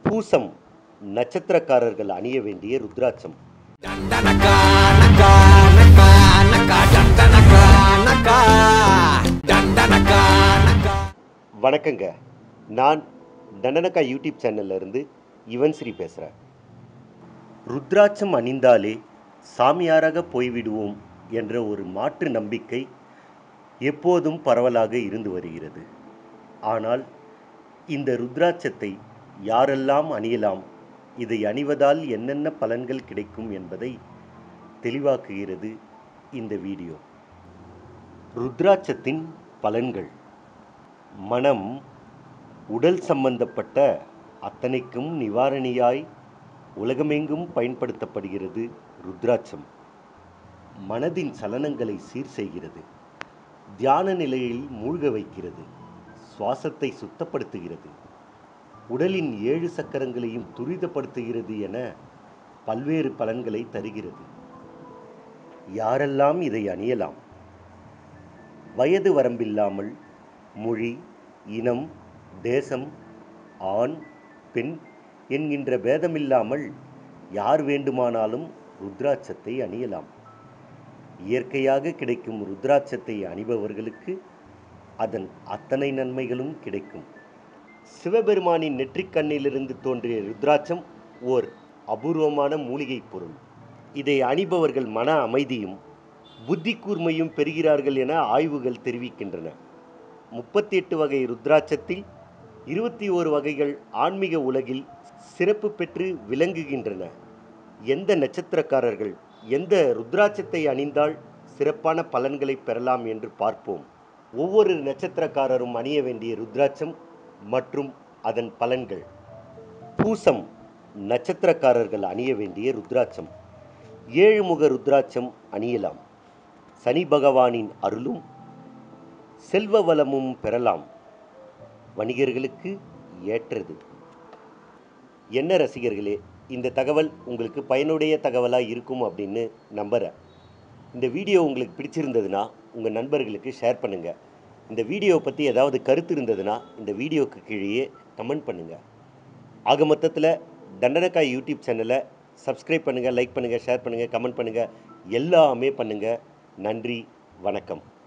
பூசம் நட்சத்திரக்காரர்கள் அணிய வேண்டிய ருத்ராட்சம் Dandanaka, naka, naka, naka, dandanaka, naka, dandanaka, naka. வணக்கங்க நான் தண்டனக்கா யூடியூப் சேனல்ல இருந்து யுவன் ஸ்ரீ பேசுகிறேன் ருத்ராட்சம் அணிந்தாலே சாமியாராக போய்விடுவோம் என்ற ஒரு மாற்று நம்பிக்கை எப்போதும் பரவலாக இருந்து வருகிறது ஆனால் இந்த ருத்ராட்சத்தை யாரெல்லாம் அணியலாம் இதை அணிவதால் என்னென்ன பலன்கள் கிடைக்கும் என்பதை தெளிவாக்குகிறது இந்த வீடியோ ருத்ராட்சத்தின் பலன்கள் மனம் உடல் சம்பந்தப்பட்ட அத்தனைக்கும் நிவாரணியாய் உலகமெங்கும் பயன்படுத்தப்படுகிறது ருத்ராட்சம் மனதின் சலனங்களை சீர் செய்கிறது தியான நிலையில் மூழ்க வைக்கிறது சுவாசத்தை சுத்தப்படுத்துகிறது உடலின் ஏழு சக்கரங்களையும் துரிதப்படுத்துகிறது என பல்வேறு பலன்களை தருகிறது யாரெல்லாம் இதை அணியலாம் வயது வரம்பில்லாமல் மொழி இனம் தேசம் ஆண் பெண் என்கின்ற பேதமில்லாமல் யார் வேண்டுமானாலும் ருத்ராட்சத்தை அணியலாம் இயற்கையாக கிடைக்கும் ருத்ராட்சத்தை அணிபவர்களுக்கு அதன் அத்தனை நன்மைகளும் கிடைக்கும் சிவபெருமானின் நெற்றிக் கண்ணிலிருந்து தோன்றிய ருத்ராட்சம் ஓர் அபூர்வமான மூலிகைப் பொருள் இதை அணிபவர்கள் மன அமைதியும் புத்தி கூர்மையும் பெறுகிறார்கள் என ஆய்வுகள் தெரிவிக்கின்றன முப்பத்தி எட்டு வகை ருத்ராட்சத்தில் இருபத்தி ஓரு வகைகள் ஆன்மீக உலகில் சிறப்பு பெற்று விளங்குகின்றன எந்த நட்சத்திரக்காரர்கள் எந்த ருத்ராட்சத்தை அணிந்தால் சிறப்பான பலன்களை பெறலாம் என்று பார்ப்போம் ஒவ்வொரு நட்சத்திரக்காரரும் அணிய வேண்டிய ருத்ராட்சம் மற்றும் அதன் பலன்கள் பூசம் நட்சத்திரக்காரர்கள் அணிய வேண்டிய ருத்ராட்சம் ஏழு முக ருத்ராட்சம் அணியலாம் சனி பகவானின் அருளும் செல்வ வளமும் பெறலாம் வணிகர்களுக்கு ஏற்றது என்ன ரசிகர்களே இந்த தகவல் உங்களுக்கு பயனுடைய தகவலாக இருக்கும் அப்படின்னு நம்புகிறேன் இந்த வீடியோ உங்களுக்கு பிடிச்சிருந்ததுன்னா உங்கள் நண்பர்களுக்கு ஷேர் பண்ணுங்கள் இந்த வீடியோவை பற்றி ஏதாவது கருத்து இருந்ததுன்னா இந்த வீடியோவுக்கு கீழேயே கமெண்ட் பண்ணுங்கள் ஆக மொத்தத்தில் தண்டனக்காய் யூடியூப் சேனலை சப்ஸ்கிரைப் பண்ணுங்கள் லைக் பண்ணுங்கள் ஷேர் பண்ணுங்கள் கமெண்ட் பண்ணுங்கள் எல்லாமே பண்ணுங்கள் நன்றி வணக்கம்